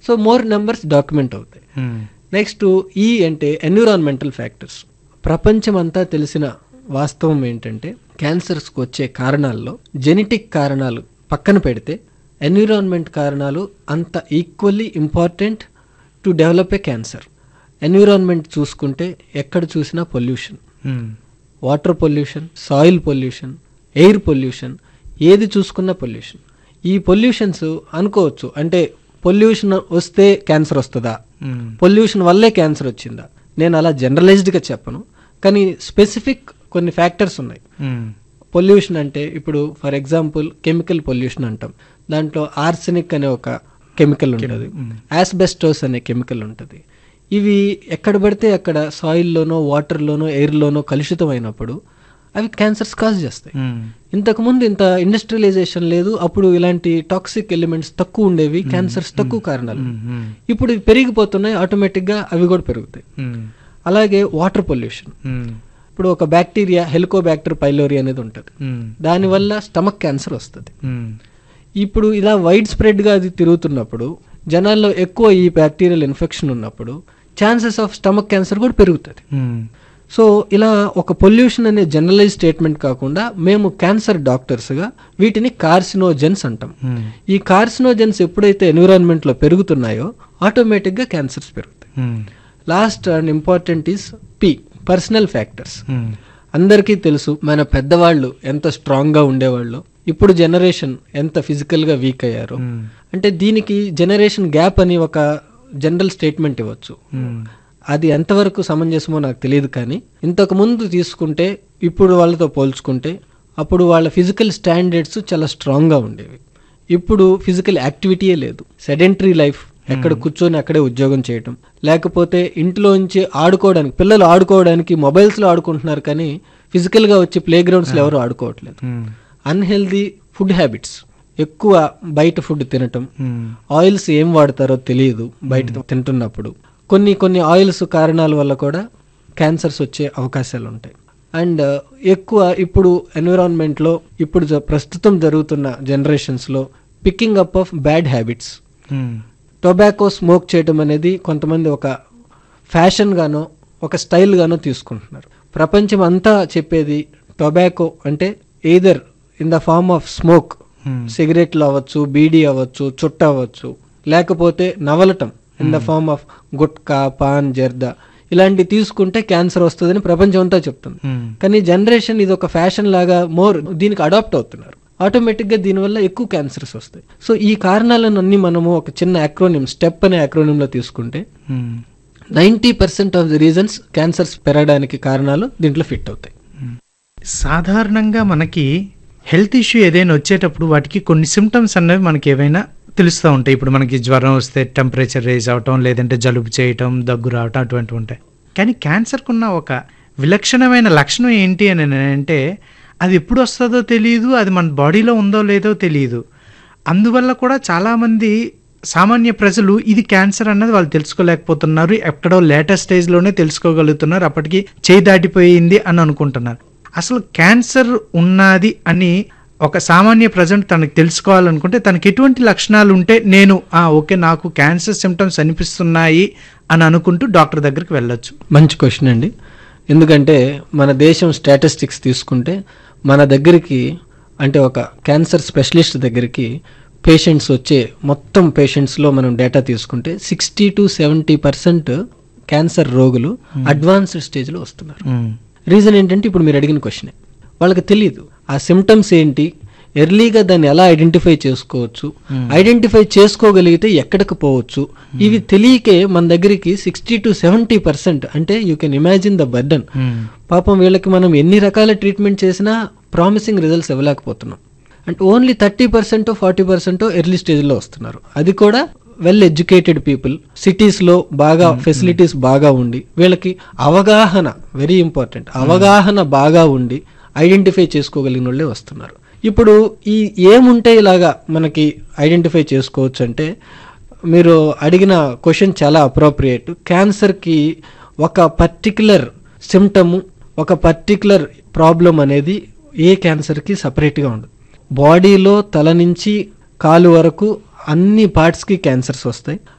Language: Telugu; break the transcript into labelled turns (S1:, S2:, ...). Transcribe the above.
S1: సో మోర్ నెంబర్స్ డాక్యుమెంట్ అవుతాయి నెక్స్ట్ ఈ అంటే ఎన్విరాన్మెంటల్ ఫ్యాక్టర్స్ ప్రపంచమంతా తెలిసిన వాస్తవం ఏంటంటే క్యాన్సర్స్కి వచ్చే కారణాల్లో జెనెటిక్ కారణాలు పక్కన పెడితే ఎన్విరాన్మెంట్ కారణాలు అంత equally important to develop a cancer environment చూసుకుంటే ఎక్కడ చూసినా pollution water pollution soil pollution air pollution ఏది చూసుకున్నా పొల్యూషన్ ఈ పొల్యూషన్స్ అనుకోవచ్చు అంటే పొల్యూషన్ వస్తే క్యాన్సర్ వస్తుందా పొల్యూషన్ వల్లే క్యాన్సర్ వచ్చిందా నేను అలా జనరలైజ్డ్గా చెప్పను కానీ స్పెసిఫిక్ కొన్ని ఫ్యాక్టర్స్ ఉన్నాయి పొల్యూషన్ అంటే ఇప్పుడు ఫర్ ఎగ్జాంపుల్ కెమికల్ పొల్యూషన్ అంటాం దాంట్లో ఆర్సెనిక్ అనే ఒక కెమికల్ ఉంటుంది యాస్బెస్టోస్ అనే కెమికల్ ఉంటుంది ఇవి ఎక్కడ పడితే అక్కడ సాయిల్లోనో వాటర్లోనో ఎయిర్లోనో కలుషితమైనప్పుడు అవి క్యాన్సర్స్ కాజ్ చేస్తాయి ఇంతకుముందు ఇంత ఇండస్ట్రియలైజేషన్ లేదు అప్పుడు ఇలాంటి టాక్సిక్ ఎలిమెంట్స్ తక్కువ ఉండేవి క్యాన్సర్స్ తక్కువ కారణాలు ఇప్పుడు ఇవి పెరిగిపోతున్నాయి ఆటోమేటిక్గా అవి కూడా పెరుగుతాయి అలాగే వాటర్ పొల్యూషన్ ఇప్పుడు ఒక బ్యాక్టీరియా హెలికోబ్యాక్టర్ పైలోరి అనేది ఉంటుంది దానివల్ల స్టమక్ క్యాన్సర్ వస్తుంది ఇప్పుడు ఇలా వైడ్ స్ప్రెడ్గా అది తిరుగుతున్నప్పుడు జనాల్లో ఎక్కువ ఈ బ్యాక్టీరియల్ ఇన్ఫెక్షన్ ఉన్నప్పుడు ఛాన్సెస్ ఆఫ్ స్టమక్ క్యాన్సర్ కూడా పెరుగుతుంది సో ఇలా ఒక పొల్యూషన్ అనే జనరలైజ్ స్టేట్మెంట్ కాకుండా మేము క్యాన్సర్ డాక్టర్స్గా వీటిని కార్సినోజెన్స్ అంటాం ఈ కార్సినోజెన్స్ ఎప్పుడైతే ఎన్విరాన్మెంట్లో పెరుగుతున్నాయో ఆటోమేటిక్గా క్యాన్సర్స్ పెరుగుతాయి last and important is P personal factors అందరికీ తెలుసు మన పెద్దవాళ్ళు ఎంత స్ట్రాంగ్గా ఉండేవాళ్ళు ఇప్పుడు జనరేషన్ ఎంత ఫిజికల్గా వీక్ అయ్యారు అంటే దీనికి జనరేషన్ గ్యాప్ అని ఒక జనరల్ స్టేట్మెంట్ ఇవ్వచ్చు అది ఎంతవరకు సమంజసమో నాకు తెలియదు కానీ ఇంతకు ముందు తీసుకుంటే ఇప్పుడు వాళ్ళతో పోల్చుకుంటే అప్పుడు వాళ్ళ ఫిజికల్ స్టాండర్డ్స్ చాలా స్ట్రాంగ్గా ఉండేవి ఇప్పుడు ఫిజికల్ యాక్టివిటీయే లేదు సెడెంటరీ లైఫ్ ఎక్కడ కూర్చొని అక్కడే ఉద్యోగం చేయటం లేకపోతే ఇంట్లోంచి ఆడుకోవడానికి పిల్లలు ఆడుకోవడానికి మొబైల్స్లో ఆడుకుంటున్నారు కానీ ఫిజికల్గా వచ్చి ప్లే గ్రౌండ్స్లో ఎవరు ఆడుకోవట్లేదు అన్హెల్దీ ఫుడ్ హ్యాబిట్స్ ఎక్కువ బయట ఫుడ్ తినటం ఆయిల్స్ ఏం వాడతారో తెలియదు బయట తింటున్నప్పుడు కొన్ని కొన్ని ఆయిల్స్ కారణాల వల్ల కూడా క్యాన్సర్స్ వచ్చే అవకాశాలు ఉంటాయి అండ్ ఎక్కువ ఇప్పుడు ఎన్విరాన్మెంట్లో ఇప్పుడు జ- ప్రస్తుతం జరుగుతున్న జనరేషన్స్లో picking up of bad habits tobacco smoke చేయటం అనేది కొంతమంది ఒక ఫ్యాషన్ గానో ఒక స్టైల్ గానో తీసుకుంటున్నారు ప్రపంచం అంతా చెప్పేది టొబాకో అంటే either in the form of smoke సిగరెట్లు అవ్వచ్చు బీడీ అవ్వచ్చు చుట్ట అవ్వచ్చు లేకపోతే నవలటం in the form of gutka paan zarda ఇలాంటి తీసుకుంటే క్యాన్సర్ వస్తుందని ప్రపంచం అంతా చెప్తుంది కానీ జనరేషన్ ఇది ఒక ఫ్యాషన్ లాగా మోర్ దీనికి అడాప్ట్ అవుతున్నారు ఆటోమేటిక్గా దీనివల్ల ఎక్కువ క్యాన్సర్స్ వస్తాయి సో ఈ కారణాలను అన్ని మనము ఒక చిన్న అక్రోనిమ్ స్టెప్ అనే acronym లో తీసుకుంటే ninety percent of the reasons cancers పెరగడానికి కారణాలు దీంట్లో ఫిట్ అవుతాయి
S2: సాధారణంగా మనకి హెల్త్ ఇష్యూ ఏదైనా వచ్చేటప్పుడు వాటికి కొన్ని సిమ్టమ్స్ అనేవి మనకి ఏవైనా తెలుస్తూ ఉంటాయి ఇప్పుడు మనకి జ్వరం వస్తే టెంపరేచర్ రేజ్ అవటం లేదంటే జలుబు చేయటం దగ్గు రావటం అటువంటివి ఉంటాయి కానీ క్యాన్సర్కు ఉన్న ఒక విలక్షణమైన లక్షణం ఏంటి అని అంటే అది ఎప్పుడు వస్తుందో తెలియదు అది మన బాడీలో ఉందో లేదో తెలియదు అందువల్ల కూడా చాలామంది సామాన్య ప్రజలు ఇది క్యాన్సర్ అన్నది వాళ్ళు తెలుసుకోలేకపోతున్నారు ఎక్కడో లేటెస్ట్ స్టేజ్లోనే తెలుసుకోగలుగుతున్నారు అప్పటికి చేయి దాటిపోయింది అని అనుకుంటున్నారు అసలు క్యాన్సర్ ఉన్నది అని ఒక సామాన్య ప్రజెంట్ తనకు తెలుసుకోవాలనుకుంటే తనకి ఎటువంటి లక్షణాలు ఉంటే నేను ఆ ఓకే నాకు క్యాన్సర్ సిమ్టమ్స్ అనిపిస్తున్నాయి అని అనుకుంటూ డాక్టర్ దగ్గరికి వెళ్ళొచ్చు
S1: మంచి క్వశ్చన్ అండి ఎందుకంటే మన దేశం స్టాటిస్టిక్స్ తీసుకుంటే మన దగ్గరికి అంటే ఒక క్యాన్సర్ స్పెషలిస్ట్ దగ్గరికి పేషెంట్స్ వచ్చే మొత్తం పేషెంట్స్లో మనం డేటా తీసుకుంటే sixty to seventy percent cancer రోగులు అడ్వాన్స్డ్ స్టేజ్లో వస్తున్నారు రీజన్ ఏంటంటే ఇప్పుడు మీరు అడిగిన క్వశ్చనే వాళ్ళకి తెలియదు ఆ సిమ్టమ్స్ ఏంటి ఎర్లీగా దాన్ని ఎలా ఐడెంటిఫై చేసుకోవచ్చు ఐడెంటిఫై చేసుకోగలిగితే ఎక్కడికి పోవచ్చు ఇవి తెలియకే మన దగ్గరికి సిక్స్టీ టు సెవెంటీ పర్సెంట్ అంటే you can imagine the burden పాపం వీళ్ళకి మనం ఎన్ని రకాల ట్రీట్మెంట్ చేసినా ప్రామిసింగ్ రిజల్ట్స్ ఇవ్వలేకపోతున్నాం అంటే only thirty percent forty percent early స్టేజ్లో వస్తున్నారు అది కూడా వెల్ ఎడ్యుకేటెడ్ పీపుల్ సిటీస్లో బాగా ఫెసిలిటీస్ బాగా ఉండి వీళ్ళకి అవగాహన వెరీ ఇంపార్టెంట్ అవగాహన బాగా ఉండి ఐడెంటిఫై చేసుకోగలిగిన వాళ్ళే వస్తున్నారు ఇప్పుడు ఈ ఏముంటే ఇలాగా మనకి ఐడెంటిఫై చేసుకోవచ్చు అంటే మీరు అడిగిన క్వశ్చన్ చాలా అప్రోప్రియేట్ క్యాన్సర్కి ఒక పర్టికులర్ సిమ్టము ఒక పర్టికులర్ ప్రాబ్లం అనేది ఏ క్యాన్సర్కి సపరేట్గా ఉండదు బాడీలో తల నుంచి కాలు వరకు అన్ని పార్ట్స్కి క్యాన్సర్స్ వస్తాయి